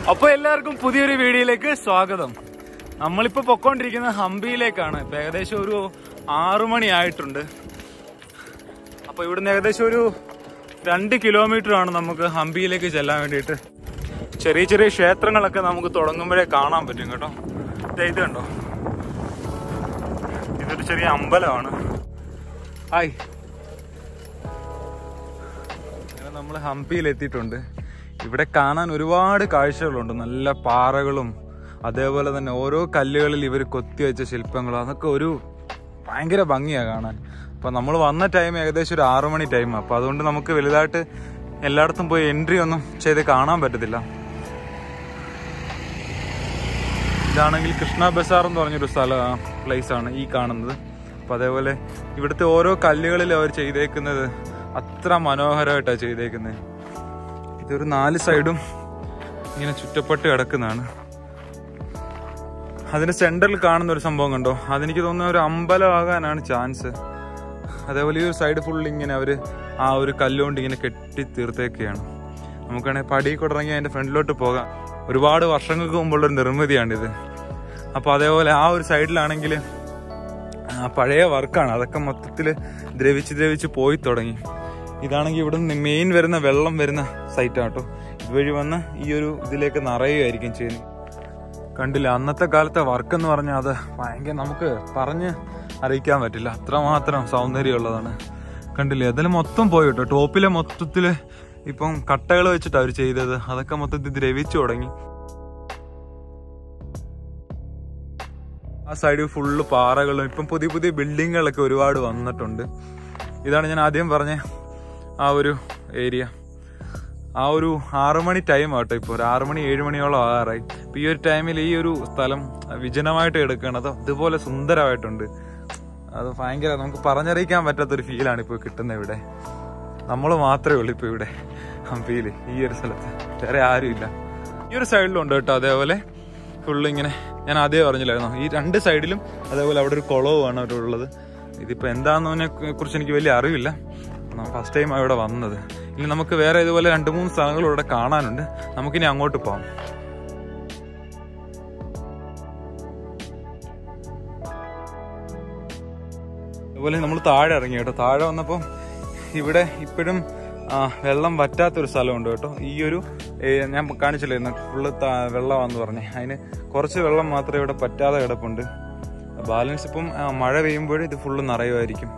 അപ്പൊ എല്ലാവർക്കും പുതിയൊരു വീഡിയോയിലേക്ക് സ്വാഗതം നമ്മളിപ്പോ പൊക്കോണ്ടിരിക്കുന്നത് ഹംപിയിലേക്കാണ് ഇപ്പൊ ഏകദേശം ഒരു ആറു മണി ആയിട്ടുണ്ട് അപ്പൊ ഇവിടുന്ന് ഏകദേശം ഒരു രണ്ട് കിലോമീറ്റർ ആണ് നമുക്ക് ഹംപിയിലേക്ക് ചെല്ലാൻ വേണ്ടിയിട്ട് ചെറിയ ചെറിയ ക്ഷേത്രങ്ങളൊക്കെ നമുക്ക് തുടങ്ങുമ്പോഴേ കാണാൻ പറ്റും കേട്ടോ ദേ ഇത് കണ്ടോ ഇതൊരു ചെറിയ അമ്പലമാണ് ഹായ് അങ്ങനെ നമ്മൾ ഹംപിയിൽ എത്തിയിട്ടുണ്ട് ഇവിടെ കാണാൻ ഒരുപാട് കാഴ്ചകളുണ്ട് നല്ല പാറകളും അതേപോലെ തന്നെ ഓരോ കല്ലുകളിൽ ഇവർ കൊത്തിവെച്ച ശില്പങ്ങളും അതൊക്കെ ഒരു ഭയങ്കര ഭംഗിയാണ് കാണാൻ അപ്പൊ നമ്മൾ വന്ന ടൈം ഏകദേശം ഒരു ആറു മണി ടൈം അപ്പൊ അതുകൊണ്ട് നമുക്ക് വലുതായിട്ട് എല്ലായിടത്തും പോയി എൻട്രി ഒന്നും ചെയ്ത് കാണാൻ പറ്റത്തില്ല ഇതാണെങ്കിൽ കൃഷ്ണ ബസാർ എന്ന് പറഞ്ഞൊരു സ്ഥല പ്ലേസ് ആണ് ഈ കാണുന്നത് അപ്പൊ അതേപോലെ ഇവിടുത്തെ ഓരോ കല്ലുകളിൽ അവർ ചെയ്തേക്കുന്നത് അത്ര മനോഹരമായിട്ടാണ് ചെയ്തേക്കുന്നത് ഇതൊരു നാല് സൈഡും ഇങ്ങനെ ചുറ്റപ്പെട്ട് കിടക്കുന്നതാണ് അതിന് സെന്ററിൽ കാണുന്ന ഒരു സംഭവം കണ്ടോ അതെനിക്ക് തോന്നുന്ന ഒരു അമ്പലമാകാനാണ് ചാൻസ് അതേപോലെ ഈ ഒരു സൈഡ് ഫുൾ ഇങ്ങനെ അവര് ആ ഒരു കല്ലുകൊണ്ട് ഇങ്ങനെ കെട്ടി തീർത്തേക്കുകയാണ് നമുക്കാണെങ്കിൽ പടി ഇറങ്ങി അതിന്റെ ഫ്രണ്ടിലോട്ട് പോകാം ഒരുപാട് വർഷങ്ങൾക്ക് മുമ്പുള്ള ഒരു നിർമ്മിതിയാണിത് അപ്പൊ അതേപോലെ ആ ഒരു സൈഡിലാണെങ്കിൽ പഴയ വർക്കാണ് അതൊക്കെ മൊത്തത്തിൽ ദ്രവിച്ച് ദ്രവിച്ച് പോയി തുടങ്ങി ഇതാണെങ്കിൽ ഇവിടെ നിന്ന് മെയിൻ വരുന്ന വെള്ളം വരുന്ന സൈറ്റാണ് കേട്ടോ ഇതുവഴി വന്ന് ഈ ഒരു ഇതിലേക്ക് നിറയുകയായിരിക്കും ചെയ്യുന്നത് കണ്ടില്ല അന്നത്തെ കാലത്തെ വർക്ക് എന്ന് പറഞ്ഞാൽ അത് ഭയങ്കര നമുക്ക് പറഞ്ഞ് അറിയിക്കാൻ പറ്റില്ല അത്രമാത്രം സൗന്ദര്യമുള്ളതാണ് കണ്ടില്ലേ അതിൽ മൊത്തം പോയി കേട്ടോ ടോപ്പിലെ മൊത്തത്തില് ഇപ്പം കട്ടകൾ വെച്ചിട്ട് അവർ ചെയ്തത് അതൊക്കെ മൊത്തത്തിൽ ദ്രവിച്ചു തുടങ്ങി ആ സൈഡിൽ ഫുള്ള് പാറകളും ഇപ്പം പുതിയ പുതിയ ബിൽഡിങ്ങുകളൊക്കെ ഒരുപാട് വന്നിട്ടുണ്ട് ഇതാണ് ഞാൻ ആദ്യം പറഞ്ഞ ആ ഒരു ഏരിയ ആ ഒരു ആറു മണി ടൈം ആട്ടോ ഇപ്പോൾ ഒരു ആറു മണി ഏഴ് മണിയോളം ആകാറായി ഇപ്പൊ ഈ ഒരു ടൈമിൽ ഈ ഒരു സ്ഥലം വിജനമായിട്ട് എടുക്കുകയാണ് അത് അതുപോലെ സുന്ദരമായിട്ടുണ്ട് അത് ഭയങ്കര നമുക്ക് പറഞ്ഞറിയിക്കാൻ പറ്റാത്തൊരു ഫീലാണ് ഇപ്പോൾ കിട്ടുന്നത് ഇവിടെ നമ്മൾ മാത്രമേ ഉള്ളൂ ഇപ്പോൾ ഇവിടെ ഹംപിയിൽ ഈ ഒരു സ്ഥലത്ത് വേറെ ആരുമില്ല ഈ ഒരു സൈഡിലും ഉണ്ട് കേട്ടോ അതേപോലെ ഫുള്ള് ഇങ്ങനെ ഞാൻ ആദ്യം പറഞ്ഞില്ലായിരുന്നു ഈ രണ്ട് സൈഡിലും അതേപോലെ അവിടെ ഒരു കുളവുമാണ് അവിടെ ഉള്ളത് ഇതിപ്പോൾ എന്താണെന്നതിനെ കുറിച്ച് എനിക്ക് വലിയ അറിവില്ല ഫസ്റ്റ് ടൈം ഇവിടെ വന്നത് ഇനി നമുക്ക് വേറെ ഇതുപോലെ രണ്ട് മൂന്ന് സ്ഥലങ്ങൾ ഇവിടെ കാണാനുണ്ട് നമുക്കിനി അങ്ങോട്ട് പോകാം അതുപോലെ നമ്മൾ താഴെ ഇറങ്ങി കേട്ടോ താഴെ വന്നപ്പം ഇവിടെ ഇപ്പോഴും ആ, വെള്ളം വറ്റാത്തൊരു സ്ഥലമുണ്ട് കേട്ടോ ഈ ഒരു ഏ, ഞാൻ കാണിച്ചില്ലായിരുന്നു ഫുള്ള് വെള്ളമാന്ന് പറഞ്ഞേ അതിന് കുറച്ച് വെള്ളം മാത്രമേ ഇവിടെ പറ്റാതെ കിടപ്പുണ്ട് ബാലൻസ് ഇപ്പം ആ, മഴ പെയ്യുമ്പോൾ ഇത് ഫുള്ള് നിറയുമായിരിക്കും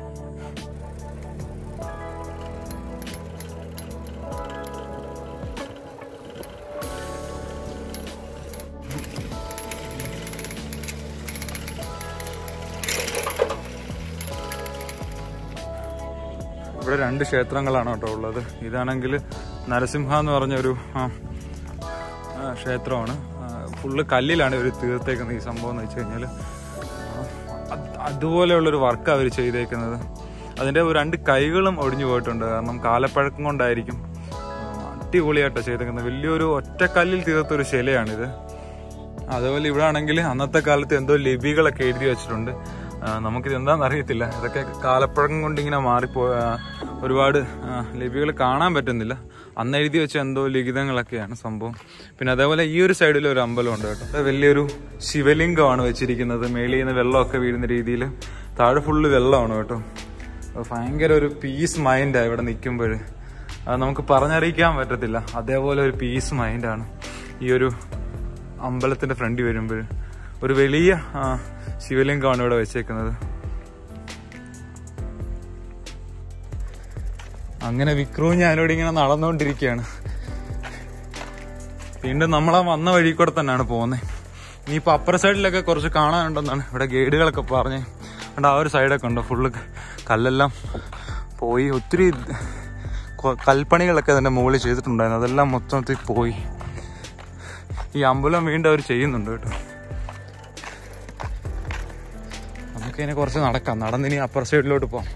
ഇവിടെ രണ്ട് ക്ഷേത്രങ്ങളാണ് കേട്ടോ ഉള്ളത് ഇതാണെങ്കിൽ നരസിംഹ എന്ന് പറഞ്ഞ ഒരു ആ, ആ, ക്ഷേത്രമാണ് ആ, ഫുള്ള് കല്ലിലാണ് ഇവർ തീർത്തേക്കുന്നത് ഈ സംഭവം എന്ന് വെച്ച് കഴിഞ്ഞാൽ അതുപോലെയുള്ളൊരു വർക്ക് അവർ ചെയ്തേക്കുന്നത് അതിൻ്റെ ഒരു രണ്ട് കൈകളും ഒടിഞ്ഞു പോയിട്ടുണ്ട് കാരണം കാലപ്പഴക്കം കൊണ്ടായിരിക്കും ആ, അടിപൊളിയായിട്ടാണ് ചെയ്തേക്കുന്നത് വലിയൊരു ഒറ്റക്കല്ലിൽ തീർത്തൊരു ശിലയാണിത് അതുപോലെ ഇവിടെ ആണെങ്കിൽ അന്നത്തെ കാലത്ത് എന്തോ ലിപികളൊക്കെ എഴുതി വെച്ചിട്ടുണ്ട് ആ, നമുക്കിത് എന്താണെന്ന് അറിയത്തില്ല ഇതൊക്കെ കാലപ്പഴക്കം കൊണ്ട് ഇങ്ങനെ മാറിപ്പോ ആ, ഒരുപാട് ലിപികൾ കാണാൻ പറ്റുന്നില്ല അന്ന് എഴുതി വെച്ച എന്തോ ലിഖിതങ്ങളൊക്കെയാണ് സംഭവം പിന്നെ അതേപോലെ ഈ ഒരു സൈഡിൽ ഒരു അമ്പലം ഉണ്ട് കേട്ടോ അത് വലിയൊരു ശിവലിംഗമാണ് വെച്ചിരിക്കുന്നത് മേളിൽ നിന്ന് വെള്ളമൊക്കെ വീഴുന്ന രീതിയിൽ താഴെ ഫുള്ള് വെള്ളമാണ് കേട്ടോ അത് ഭയങ്കര ഒരു പീസ് മൈൻഡാണ് ഇവിടെ നിൽക്കുമ്പോൾ അത് നമുക്ക് പറഞ്ഞറിയിക്കാൻ പറ്റത്തില്ല അതേപോലെ ഒരു പീസ് മൈൻഡാണ് ഈ ഒരു അമ്പലത്തിന്റെ ഫ്രണ്ടിൽ വരുമ്പോൾ ഒരു വലിയ ആ, ശിവലിംഗമാണ് ഇവിടെ വെച്ചേക്കുന്നത് അങ്ങനെ വിക്രവും ഞാനിവിടെ ഇങ്ങനെ നടന്നുകൊണ്ടിരിക്കുകയാണ് വീണ്ടും നമ്മളാ വന്ന വഴി കൂടെ തന്നെയാണ് പോകുന്നത് ഇനിയിപ്പോൾ അപ്പുറ സൈഡിലൊക്കെ കുറച്ച് കാണാനുണ്ടെന്നാണ് ഇവിടെ ഗൈഡുകളൊക്കെ പറഞ്ഞ് അതുകൊണ്ട് ആ ഒരു സൈഡൊക്കെ ഉണ്ടോ ഫുള്ള് കല്ലെല്ലാം പോയി ഒത്തിരി കൊ- കൽപ്പണികളൊക്കെ അതിൻ്റെ മുകളിൽ ചെയ്തിട്ടുണ്ടായിരുന്നു അതെല്ലാം മൊത്തത്തിൽ പോയി ഈ അമ്പലം വീണ്ടും അവർ ചെയ്യുന്നുണ്ട് കേട്ടോ നമുക്കിതിനെ കുറച്ച് നടക്കാം നടന്നിനി അപ്പുറ സൈഡിലോട്ട് പോവാം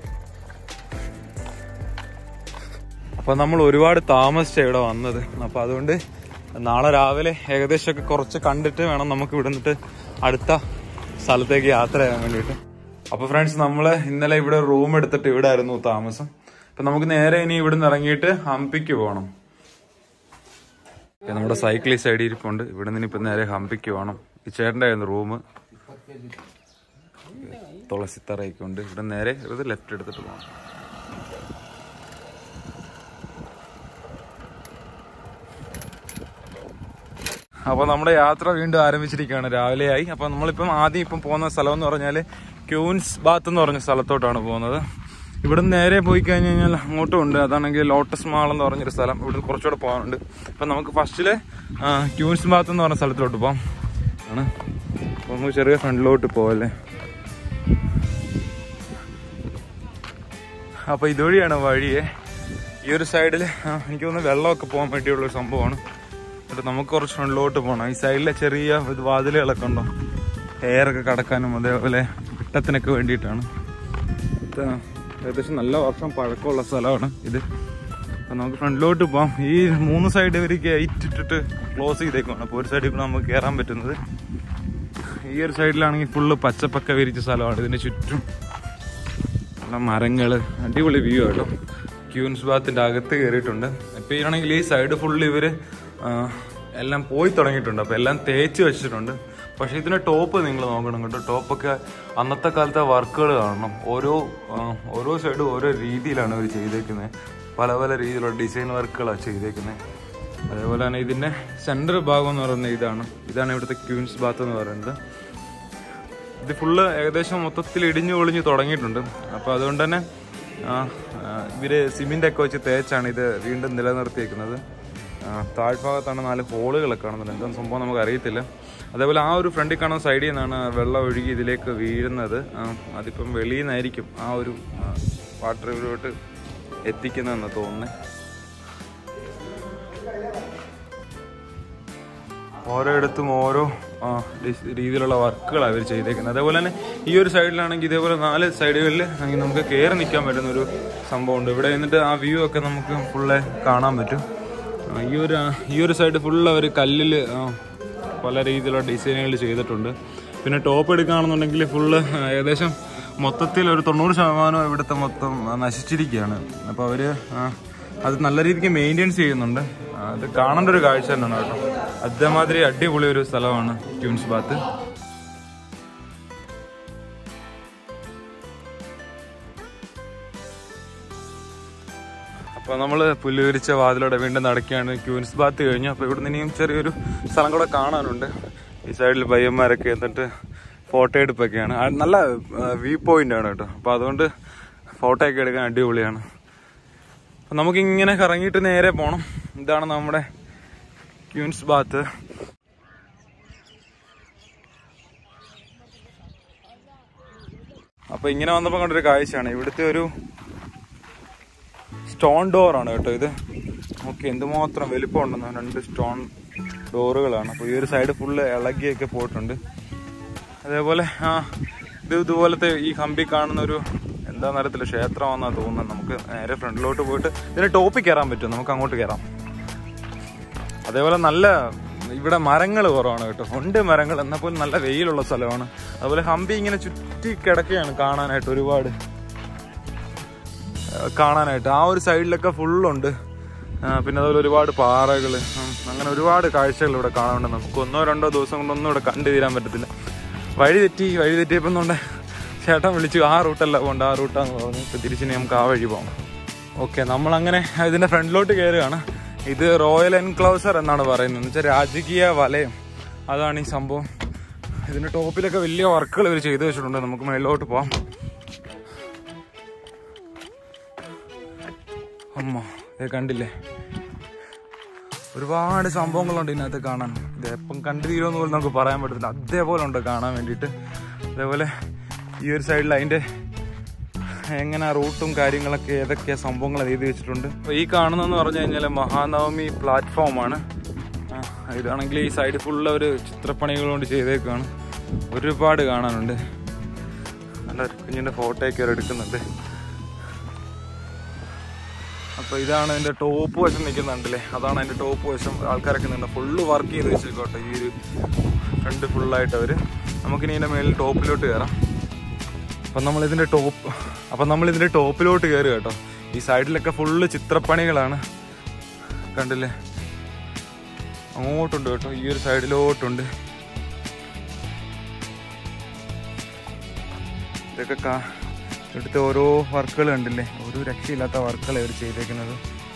അപ്പൊ നമ്മൾ ഒരുപാട് താമസിച്ച ഇവിടെ വന്നത് അപ്പൊ അതുകൊണ്ട് നാളെ രാവിലെ ഏകദേശമൊക്കെ കുറച്ച് കണ്ടിട്ട് വേണം നമുക്ക് ഇവിടെ നിന്നിട്ട് അടുത്ത സ്ഥലത്തേക്ക് യാത്ര ചെയ്യാൻ വേണ്ടിയിട്ട് അപ്പൊ ഫ്രണ്ട്സ് നമ്മള് ഇന്നലെ ഇവിടെ റൂം എടുത്തിട്ട് ഇവിടെ ആയിരുന്നു താമസം അപ്പൊ നമുക്ക് നേരെ ഇനി ഇവിടെ നിന്ന് ഇറങ്ങിയിട്ട് ഹംപിക്ക് പോകണം ഓക്കേ, നമ്മുടെ സൈക്കിൾ ഈ സൈഡിൽ ഇരിപ്പുണ്ട് ഇവിടെ നിന്ന് ഇപ്പം നേരെ ഹംപിക്ക് വേണം ഈ ചേട്ടൻ്റെ ആയിരുന്നു റൂം തുളസിത്തറയൊക്കെ ഉണ്ട് ഇവിടെ നേരെ ഇത് ലെഫ്റ്റ് എടുത്തിട്ട് പോകണം അപ്പോൾ നമ്മുടെ യാത്ര വീണ്ടും ആരംഭിച്ചിരിക്കുകയാണ് രാവിലെയായി അപ്പോൾ നമ്മളിപ്പം ആദ്യം ഇപ്പം പോകുന്ന സ്ഥലം എന്ന് പറഞ്ഞാൽ ക്യൂൻസ് ബാത്ത് എന്ന് പറഞ്ഞ സ്ഥലത്തോട്ടാണ് പോകുന്നത് ഇവിടെ നേരെ പോയി കഴിഞ്ഞ് കഴിഞ്ഞാൽ അങ്ങോട്ടും ഉണ്ട് അതാണെങ്കിൽ ലോട്ടസ് മാൾ എന്ന് പറഞ്ഞൊരു സ്ഥലം ഇവിടെ കുറച്ചുകൂടെ പോകാനുണ്ട് അപ്പം നമുക്ക് ഫസ്റ്റില് ക്യൂൻസ് ബാത്ത് എന്ന് പറഞ്ഞ സ്ഥലത്തോട്ട് പോകാം ആണ് അപ്പോൾ നമുക്ക് ചെറിയ ഫ്രണ്ടിലോട്ട് പോവല്ലേ അപ്പോൾ ഇതുവഴിയാണ് വഴിയെ ഈ ഒരു സൈഡിൽ എനിക്ക് തോന്നുന്നു വെള്ളമൊക്കെ പോകാൻ വേണ്ടിയുള്ള ഒരു സംഭവമാണ് എന്നിട്ട് നമുക്ക് കുറച്ച് ഫ്രണ്ടിലോട്ട് പോകണം ഈ സൈഡിലെ ചെറിയ ഇത് വാതിലുകളൊക്കെ ഉണ്ടോ എയറൊക്കെ കടക്കാനും അതേപോലെ വിട്ടത്തിനൊക്കെ വേണ്ടിയിട്ടാണ് ഇത് ഏകദേശം നല്ല വർഷം പഴക്കമുള്ള സ്ഥലമാണ് ഇത് അപ്പം നമുക്ക് ഫ്രണ്ടിലോട്ട് പോകാം ഈ മൂന്ന് സൈഡ് ഇവർ ഗേറ്റ് ഇട്ടിട്ട് ക്ലോസ് ചെയ്തേക്കുവാണ് അപ്പോൾ ഒരു സൈഡിൽ കൂടെ നമുക്ക് കയറാൻ പറ്റുന്നത് ഈ ഒരു സൈഡിലാണെങ്കിൽ ഫുള്ള് പച്ചപ്പൊക്കെ വിരിച്ച സ്ഥലമാണ് ഇതിന് ചുറ്റും നല്ല മരങ്ങള് അടിപൊളി വ്യൂ കേട്ടോ ക്യൂൻസ് ബാത്തിന്റെ അകത്ത് കയറിയിട്ടുണ്ട് ഇപ്പൊ ആണെങ്കിൽ ഈ സൈഡ് ഫുള്ള് ഇവര് ആ, എല്ലാം പോയി തുടങ്ങിയിട്ടുണ്ട് അപ്പൊ എല്ലാം തേച്ച് വെച്ചിട്ടുണ്ട് പക്ഷെ ഇതിന്റെ ടോപ്പ് നിങ്ങൾ നോക്കണം കേട്ടോ ടോപ്പൊക്കെ അന്നത്തെ കാലത്തെ വർക്കുകൾ കാണണം ഓരോ ആ, ഓരോ സൈഡും ഓരോ രീതിയിലാണ് ഇവർ ചെയ്തേക്കുന്നത് പല പല രീതിയിലുള്ള ഡിസൈൻ വർക്കുകളാണ് ചെയ്തേക്കുന്നത് അതേപോലെ തന്നെ ഇതിന്റെ സെന്റർ ഭാഗം എന്ന് പറയുന്നത് ഇതാണ് ഇതാണ് ഇവിടുത്തെ ക്യൂൻസ് ബാത്ത് എന്ന് പറയുന്നത് ഇത് ഫുള്ള് ഏകദേശം മൊത്തത്തിൽ ഇടിഞ്ഞു പൊളിഞ്ഞു തുടങ്ങിയിട്ടുണ്ട് അപ്പോൾ അതുകൊണ്ട് തന്നെ ആ, ആ, ഇവര് സിമെന്റ് ഒക്കെ വെച്ച് തേച്ചാണ് ഇത് വീണ്ടും നിലനിർത്തിയേക്കുന്നത് ആ, താഴ്ഭാഗത്താണ് നാല് ഹോളുകളൊക്കെ കാണുന്നുണ്ട് എന്താ സംഭവം നമുക്ക് അറിയത്തില്ല അതേപോലെ ആ ഒരു ഫ്രണ്ടിൽ കാണുന്ന സൈഡിൽ നിന്നാണ് വെള്ളം ഒഴുകി ഇതിലേക്ക് വീഴുന്നത് ആ, അതിപ്പം വെളിയിൽ നിന്നായിരിക്കും ആ ഒരു വാട്ടർ ഇവരോട്ട് എത്തിക്കുന്നതെന്ന് തോന്നുന്നത് ഓരോയിടത്തും ഓരോ ആ, ഡിസ്- രീതിയിലുള്ള വർക്കുകളാണ് അവർ ചെയ്തേക്കുന്നത് അതേപോലെ തന്നെ ഈ ഒരു സൈഡിലാണെങ്കിൽ ഇതേപോലെ നാല് സൈഡുകളിൽ നമുക്ക് കയറി നിൽക്കാൻ പറ്റുന്ന ഒരു സംഭവമുണ്ട് ഇവിടെ നിന്നിട്ട് ആ വ്യൂ ഒക്കെ നമുക്ക് ഫുള്ള് കാണാൻ പറ്റും ആ, ഈ ഒരു ഈ ഒരു സൈഡ് ഫുള്ള് അവർ കല്ലിൽ പല രീതിയിലുള്ള ഡിസൈനുകൾ ചെയ്തിട്ടുണ്ട് പിന്നെ ടോപ്പ് എടുക്കുകയാണെന്നുണ്ടെങ്കിൽ ഫുള്ള് ഏകദേശം മൊത്തത്തിൽ ഒരു തൊണ്ണൂറ് ശതമാനം ഇവിടുത്തെ മൊത്തം ആ, നശിച്ചിരിക്കുകയാണ് അപ്പോൾ അവർ അത് നല്ല രീതിക്ക് മെയിൻറ്റെയിൻസ് ചെയ്യുന്നുണ്ട് ആ, അത് കാണേണ്ട ഒരു കാഴ്ച തന്നെയാണ് കേട്ടോ അതേമാതിരി അടിപൊളി ഒരു സ്ഥലമാണ് ക്യൂൻസ് ബാത്ത് അപ്പൊ നമ്മള് പുല്ലുവിരിച്ച വാതിലൂടെ വീണ്ടും നടക്കുകയാണ് ക്യൂൻസ് ബാത്ത് കഴിഞ്ഞു അപ്പൊ ഇവിടെ ഇനിയും ചെറിയൊരു സ്ഥലം കൂടെ കാണാനുണ്ട് ഈ സൈഡിൽ പയ്യന്മാരൊക്കെ എന്നിട്ട് ഫോട്ടോ എടുപ്പൊക്കെയാണ് ആ, നല്ല വ്യൂ പോയിന്റ് ആണ് കേട്ടോ അപ്പൊ അതുകൊണ്ട് ഫോട്ടോ ഒക്കെ എടുക്കാൻ അടിപൊളിയാണ് അപ്പൊ നമുക്ക് ഇങ്ങനെ കറങ്ങിയിട്ട് നേരെ പോണം ഇതാണ് നമ്മുടെ ക്യൂൻസ് ബാത്ത് അപ്പൊ ഇങ്ങനെ വന്നപ്പോ കണ്ടൊരു കാഴ്ചയാണ് ഇവിടുത്തെ ഒരു സ്റ്റോൺ ഡോർ ആണ് കേട്ടോ ഇത് ഓക്കെ എന്തുമാത്രം വലിപ്പം ഉണ്ടെന്ന് രണ്ട് സ്റ്റോൺ ഡോറുകളാണ് അപ്പോൾ ഈ ഒരു സൈഡ് ഫുള്ള് ഇളകിയൊക്കെ പോയിട്ടുണ്ട് അതേപോലെ ആ ഇത് ഇതുപോലത്തെ ഈ കമ്പി കാണുന്ന ഒരു എന്താ നേരത്തില്ല ക്ഷേത്രമാണെന്നാ തോന്നുന്നത് നമുക്ക് നേരെ ഫ്രണ്ടിലോട്ട് പോയിട്ട് ഇതിന്റെ ടോപ്പിൽ കയറാൻ പറ്റും നമുക്ക് അങ്ങോട്ട് കയറാം അതേപോലെ നല്ല ഇവിടെ മരങ്ങൾ കുറവാണ് കേട്ടോ ഉണ്ട് മരങ്ങൾ എന്നാൽ പോലും നല്ല വെയിലുള്ള സ്ഥലമാണ് അതുപോലെ ഹംപി ഇങ്ങനെ ചുറ്റി കിടക്കുകയാണ് കാണാനായിട്ട് ഒരുപാട് ആ, കാണാനായിട്ട് ആ ഒരു സൈഡിലൊക്കെ ഫുള്ളുണ്ട് പിന്നെ അതുപോലെ ഒരുപാട് പാറകൾ അങ്ങനെ ഒരുപാട് കാഴ്ചകൾ ഇവിടെ കാണാനുണ്ട് നമുക്ക് ഒന്നോ രണ്ടോ ദിവസം കൊണ്ടൊന്നും ഇവിടെ കണ്ടു തീരാൻ പറ്റത്തില്ല വഴി തെറ്റി വഴി തെറ്റിയപ്പം തൊണ്ട് ചേട്ടൻ വിളിച്ചു ആ റൂട്ടല്ല പോകണ്ട ആ റൂട്ടാന്ന് പറഞ്ഞു ഇപ്പം തിരിച്ചിനി നമുക്ക് ആ വഴി പോകാം ഓക്കെ നമ്മളങ്ങനെ ഇതിന്റെ ഫ്രണ്ടിലോട്ട് കയറുകയാണ് ഇത് റോയൽ എൻക്ലോസർ എന്നാണ് പറയുന്നത് എന്ന് വെച്ചാൽ രാജകീയ വലയം അതാണ് ഈ സംഭവം ഇതിന്റെ ടോപ്പിലൊക്കെ വലിയ വർക്കുകൾ ഇവർ ചെയ്തു വെച്ചിട്ടുണ്ട് നമുക്ക് മേളിലോട്ട് പോവാം അമ്മ ഇത് കണ്ടില്ലേ ഒരുപാട് സംഭവങ്ങളുണ്ട് ഇതിനകത്ത് കാണാൻ ഇത് എപ്പം കണ്ടു തീരുമെന്ന് പോലും നമുക്ക് പറയാൻ പറ്റത്തില്ല അതേപോലെ ഉണ്ട് കാണാൻ വേണ്ടിയിട്ട് അതേപോലെ ഈ ഒരു സൈഡിൽ അതിൻ്റെ എങ്ങനെ റൂട്ടും കാര്യങ്ങളൊക്കെ ഏതൊക്കെ സംഭവങ്ങൾ എഴുതി വെച്ചിട്ടുണ്ട് അപ്പോൾ ഈ കാണുന്നതെന്ന് പറഞ്ഞു കഴിഞ്ഞാൽ മഹാനവമി പ്ലാറ്റ്ഫോമാണ് ഇതാണെങ്കിൽ ഈ സൈഡ് ഫുള്ള് ഒരു ചിത്രപ്പണികൾ കൊണ്ട് ചെയ്തേക്കാണ് ഒരുപാട് കാണാനുണ്ട് നല്ല ഒരു കുഞ്ഞിൻ്റെ ഫോട്ടോയൊക്കെ അവർ എടുക്കുന്നുണ്ട് അപ്പൊ ഇതാണ് അതിന്റെ ടോപ്പ് വശം നിൽക്കുന്നുണ്ടല്ലേ അതാണ് അതിന്റെ ടോപ്പ് വശം ആൾക്കാരൊക്കെ നിന്ന് ഫുള്ള് വർക്ക് ചെയ്ത് വെച്ചേക്കോട്ടെ ഈ ഒരു ഫ്രണ്ട് ഫുള്ളായിട്ട് അവര് നമുക്കിനി ഇതിന്റെ മേളിൽ ടോപ്പിലോട്ട് കയറാം അപ്പം നമ്മൾ ഇതിന്റെ ടോപ്പ് അപ്പം നമ്മൾ ഇതിന്റെ ടോപ്പിലോട്ട് കയറുക കേട്ടോ ഈ സൈഡിലൊക്കെ ഫുള്ള് ചിത്രപ്പണികളാണ് കണ്ടില്ലേ അങ്ങോട്ടുണ്ട് കേട്ടോ ഈ ഒരു സൈഡിലോട്ടുണ്ട് ഇതൊക്കെ കാ ഇവിടുത്തെ ഓരോ വർക്കുകൾ കണ്ടില്ലേ ഒരു രക്ഷയില്ലാത്ത വർക്കുകൾ അവർ ചെയ്തേക്കുന്നത്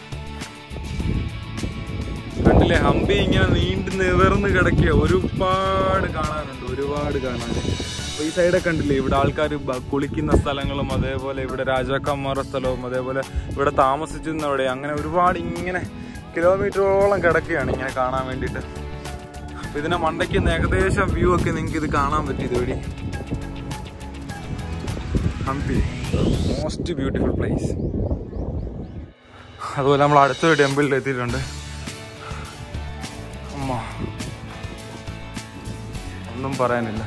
കണ്ടില്ലേ ഹംപി ഇങ്ങനെ നീണ്ടു നിവർന്ന് കിടക്കുക ഒരുപാട് കാണാനുണ്ട് ഒരുപാട് കാണാനുണ്ട് അപ്പൊ ഈ സൈഡൊക്കെ കണ്ടില്ലേ ഇവിടെ ആൾക്കാർ കുളിക്കുന്ന സ്ഥലങ്ങളും അതേപോലെ ഇവിടെ രാജാക്കന്മാരുടെ സ്ഥലവും അതേപോലെ ഇവിടെ താമസിച്ചിരുന്നവിടെ അങ്ങനെ ഒരുപാട് ഇങ്ങനെ കിലോമീറ്ററോളം കിടക്കുകയാണ് ഇങ്ങനെ കാണാൻ വേണ്ടിയിട്ട് അപ്പൊ ഇതിന്റെ മണ്ടയ്ക്ക് നിന്ന് ഏകദേശം വ്യൂ ഒക്കെ നിങ്ങൾക്ക് ഇത് കാണാൻ പറ്റും ഇതുവഴി ഹംപി മോസ്റ്റ് ബ്യൂട്ടിഫുൾ പ്ലേസ് അതുപോലെ നമ്മൾ അടുത്തൊരു ടെമ്പിളിൽ എത്തിയിട്ടുണ്ട് അമ്മ ഒന്നും പറയാനില്ല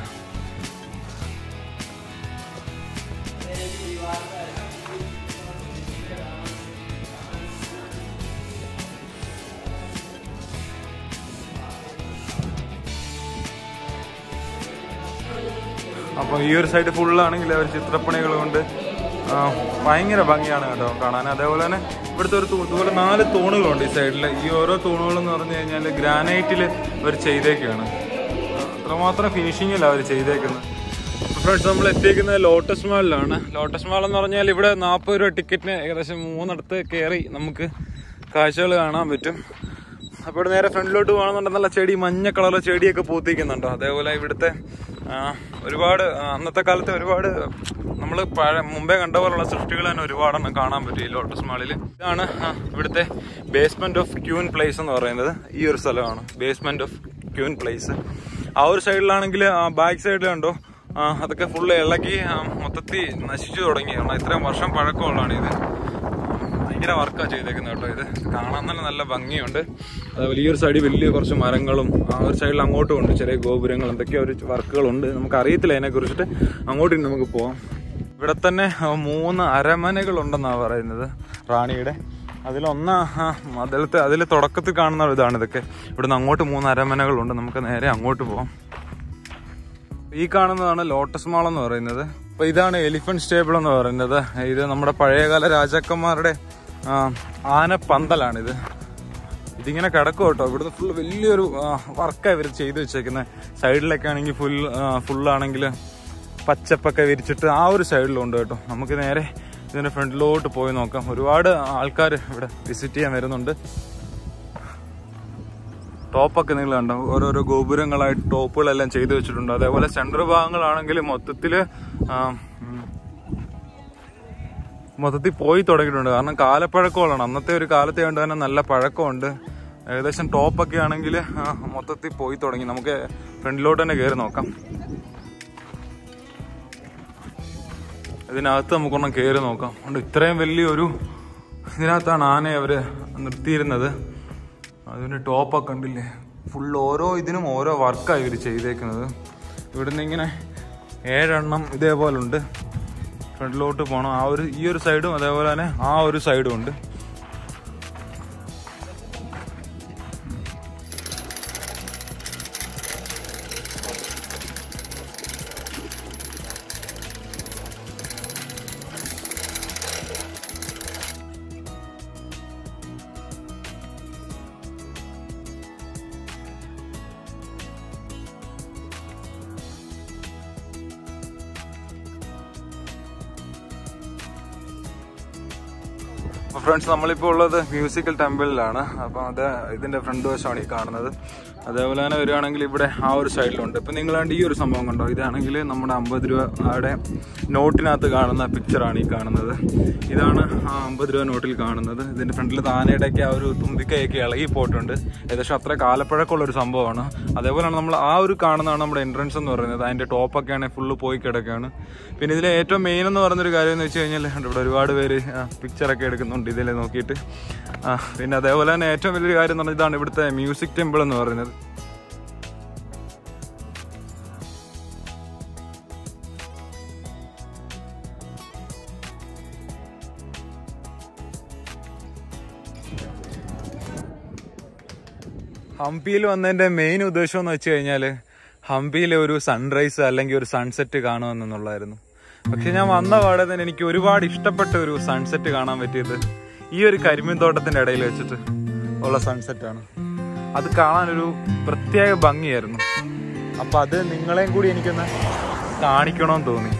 അപ്പം ഈ ഒരു സൈഡ് ഫുള്ളാണെങ്കിൽ അവർ ചിത്രപ്പണികൾ കൊണ്ട് ആ, ഭയങ്കര ഭംഗിയാണ് കേട്ടോ കാണാൻ അതേപോലെ തന്നെ ഇവിടുത്തെ ഒരു തൂ- ഇതുപോലെ നാല് തൂണുകളുണ്ട് ഈ സൈഡിൽ ഈ ഓരോ തൂണുകളെന്ന് പറഞ്ഞു കഴിഞ്ഞാൽ ഗ്രാനൈറ്റിൽ അവർ ചെയ്തേക്കാണ് അത്രമാത്രം ഫിനിഷിങ്ങില്ല അവർ ചെയ്തേക്കുന്നത് ഫ്രണ്ട്സ് നമ്മൾ എത്തിയിരിക്കുന്നത് ലോട്ടസ് മാളിലാണ് ലോട്ടസ് മാൾ എന്ന് പറഞ്ഞാൽ ഇവിടെ നാൽപ്പത് രൂപ ടിക്കറ്റിന് ഏകദേശം മൂന്നിടത്ത് കയറി നമുക്ക് കാഴ്ചകൾ കാണാൻ പറ്റും അപ്പോൾ ഇവിടെ നേരെ ഫ്രണ്ടിലോട്ട് പോകുന്നുണ്ട് നല്ല ചെടി മഞ്ഞ കളർ ചെടിയൊക്കെ പൂത്തിക്കുന്നുണ്ടോ അതേപോലെ ഇവിടുത്തെ ആ, ഒരുപാട് ആ, അന്നത്തെ കാലത്തെ ഒരുപാട് നമ്മൾ പഴ മുമ്പേ കണ്ട പോലുള്ള സൃഷ്ടികൾ തന്നെ ഒരുപാടെണ്ണം കാണാൻ പറ്റും ഈ ലോട്ടസ് മാളിൽ ഇതാണ് ആ, ഇവിടുത്തെ ബേസ്മെന്റ് ഓഫ് ക്യൂൻ പ്ലേസ് എന്ന് പറയുന്നത് ഈ ഒരു സ്ഥലമാണ് ബേസ്മെന്റ് ഓഫ് ക്യൂൻ പ്ലേസ് ആ ഒരു സൈഡിലാണെങ്കിൽ ബാക്ക് സൈഡിൽ കണ്ടോ ആ, അതൊക്കെ ഫുള്ള് ഇളകി ആ, മൊത്തത്തിൽ നശിച്ചു തുടങ്ങി കാരണം ഇത്രയും വർഷം പഴക്കമുള്ളതാണ് ഇത് ഭയങ്കര വർക്കാണ് ചെയ്തേക്കുന്നത് കേട്ടോ ഇത് കാണാൻ തന്നെ നല്ല ഭംഗിയുണ്ട് അതേപോലെ ഈ ഒരു സൈഡിൽ വലിയ കുറച്ച് മരങ്ങളും ആ ഒരു സൈഡിൽ അങ്ങോട്ടും ഉണ്ട് ചെറിയ ഗോപുരങ്ങൾ എന്തൊക്കെയോ ഒരു വർക്കുകളുണ്ട് നമുക്ക് അറിയത്തില്ല അതിനെ കുറിച്ചിട്ട് അങ്ങോട്ട് ഇനി നമുക്ക് പോവാം ഇവിടെ തന്നെ ആ, മൂന്ന് അരമനകളുണ്ടെന്നാണ് പറയുന്നത് റാണിയുടെ അതിലൊന്ന അതിലത്തെ അതിൽ തുടക്കത്തിൽ കാണുന്ന ഇതാണ് ഇതൊക്കെ ഇവിടുന്ന് അങ്ങോട്ട് മൂന്ന് അരമനകളുണ്ട് നമുക്ക് നേരെ അങ്ങോട്ട് പോവാം ഈ കാണുന്നതാണ് ലോട്ടസ് മാൾ എന്ന് പറയുന്നത് അപ്പൊ ഇതാണ് എലിഫന്റ് സ്റ്റേബിൾ എന്ന് പറയുന്നത് ഇത് നമ്മുടെ പഴയകാല രാജാക്കന്മാരുടെ ആ, ആനപ്പന്തലാണിത് ഇതിങ്ങനെ കിടക്കും കേട്ടോ ഇവിടുന്ന് ഫുൾ വലിയൊരു വർക്കാണ് ഇവർ ചെയ്തു വെച്ചേക്കുന്നത് സൈഡിലൊക്കെ ആണെങ്കിൽ ഫുൾ ഫുള്ളാണെങ്കിൽ പച്ചപ്പൊക്കെ വിരിച്ചിട്ട് ആ ഒരു സൈഡിലുണ്ട് കേട്ടോ നമുക്ക് നേരെ ഇതിന്റെ ഫ്രണ്ടിലോട്ട് പോയി നോക്കാം ഒരുപാട് ആൾക്കാർ ഇവിടെ വിസിറ്റ് ചെയ്യാൻ വരുന്നുണ്ട് ടോപ്പൊക്കെ നിങ്ങൾ കണ്ടോ ഓരോരോ ഗോപുരങ്ങളായിട്ട് ടോപ്പുകളെല്ലാം ചെയ്തു വെച്ചിട്ടുണ്ട് അതേപോലെ സെൻട്രൽ ഭാഗങ്ങളാണെങ്കിൽ മൊത്തത്തില് ആ, ഉം, മൊത്തത്തിൽ പോയി തുടങ്ങിയിട്ടുണ്ട് കാരണം കാലപ്പഴക്കമുള്ളതാണ് അന്നത്തെ ഒരു കാലത്തെ കൊണ്ട് തന്നെ നല്ല പഴക്കമുണ്ട് ഏകദേശം ടോപ്പൊക്കെ ആണെങ്കിൽ മൊത്തത്തിൽ പോയി തുടങ്ങി നമുക്ക് ഫ്രണ്ടിലോട്ട് തന്നെ കയറി നോക്കാം ഇതിനകത്ത് നമുക്കൊന്നും കയറി നോക്കാം അതുകൊണ്ട് ഇത്രയും വലിയൊരു ഇതിനകത്താണ് ആനയെ അവര് നിർത്തിയിരുന്നത് അതിന്റെ ടോപ്പൊക്കെ ഉണ്ടില്ലേ ഫുൾ ഓരോ ഇതിനും ഓരോ വർക്കാണ് ഇവർ ചെയ്തേക്കുന്നത് ഇവിടുന്ന് ഇങ്ങനെ ഏഴെണ്ണം ഇതേപോലെ ഉണ്ട് ഫ്രണ്ടിലോട്ട് പോകണം ആ ഒരു ഈ ഒരു സൈഡും അതേപോലെ തന്നെ ആ ഒരു സൈഡും ഉണ്ട് അപ്പൊ ഫ്രണ്ട്സ് നമ്മളിപ്പോൾ ഉള്ളത് മ്യൂസിക്കൽ ടെമ്പിളിലാണ് അപ്പം അത് ഇതിന്റെ ഫ്രണ്ട് വശമാണ് ഈ കാണുന്നത് അതേപോലെ തന്നെ വരികയാണെങ്കിൽ ഇവിടെ ആ ഒരു സൈഡിലുണ്ട് ഇപ്പം നിങ്ങൾ കണ്ട് ഈ ഒരു സംഭവം കണ്ടോ ഇതാണെങ്കിൽ നമ്മുടെ അമ്പത് രൂപയുടെ നോട്ടിനകത്ത് കാണുന്ന പിക്ചറാണ് ഈ കാണുന്നത് ഇതാണ് ആ അമ്പത് രൂപ നോട്ടിൽ കാണുന്നത് ഇതിന്റെ ഫ്രണ്ടിൽ താനയുടെയൊക്കെ ആ ഒരു തുമ്പിക്കൈയൊക്കെ ഇളകി പോയിട്ടുണ്ട് ഏകദേശം അത്ര കാലപ്പഴക്കമുള്ള ഒരു സംഭവമാണ് അതേപോലെയാണ് നമ്മൾ ആ ഒരു കാണുന്നതാണ് നമ്മുടെ എൻട്രൻസ് എന്ന് പറയുന്നത് അതിന്റെ ടോപ്പൊക്കെ ആണെങ്കിൽ ഫുള്ള് പോയി കിടക്കുകയാണ് പിന്നെ ഇതിലെ ഏറ്റവും മെയിൻ എന്ന് പറയുന്നൊരു കാര്യം എന്ന് വെച്ച് കഴിഞ്ഞാൽ ഇവിടെ ഒരുപാട് പേര് പിക്ചറൊക്കെ എടുക്കുന്നുണ്ട് ഇതിൽ നോക്കിയിട്ട് ആ, പിന്നെ അതേപോലെ തന്നെ ഏറ്റവും വലിയൊരു കാര്യം എന്ന് പറഞ്ഞാൽ ഇതാണ് ഇവിടുത്തെ മ്യൂസിക് ടെമ്പിൾ എന്ന് പറയുന്നത് ഹംപിയിൽ വന്നതിന്റെ മെയിൻ ഉദ്ദേശം എന്ന് വെച്ച് കഴിഞ്ഞാല് ഹംപിയിലെ ഒരു സൺറൈസ് അല്ലെങ്കിൽ ഒരു സൺസെറ്റ് കാണുമെന്നുള്ളായിരുന്നു പക്ഷെ ഞാൻ വന്ന പാടെ തന്നെ എനിക്ക് ഒരുപാട് ഇഷ്ടപ്പെട്ട ഒരു സൺസെറ്റ് കാണാൻ പറ്റിയത് ഈ ഒരു കരിമീൻ തോട്ടത്തിന്റെ ഇടയിൽ വെച്ചിട്ട് ഉള്ള സൺസെറ്റ് ആണ് അത് കാണാനൊരു പ്രത്യേക ഭംഗിയായിരുന്നു അപ്പൊ അത് നിങ്ങളെയും കൂടി എനിക്കൊന്ന് കാണിക്കണമെന്ന് തോന്നി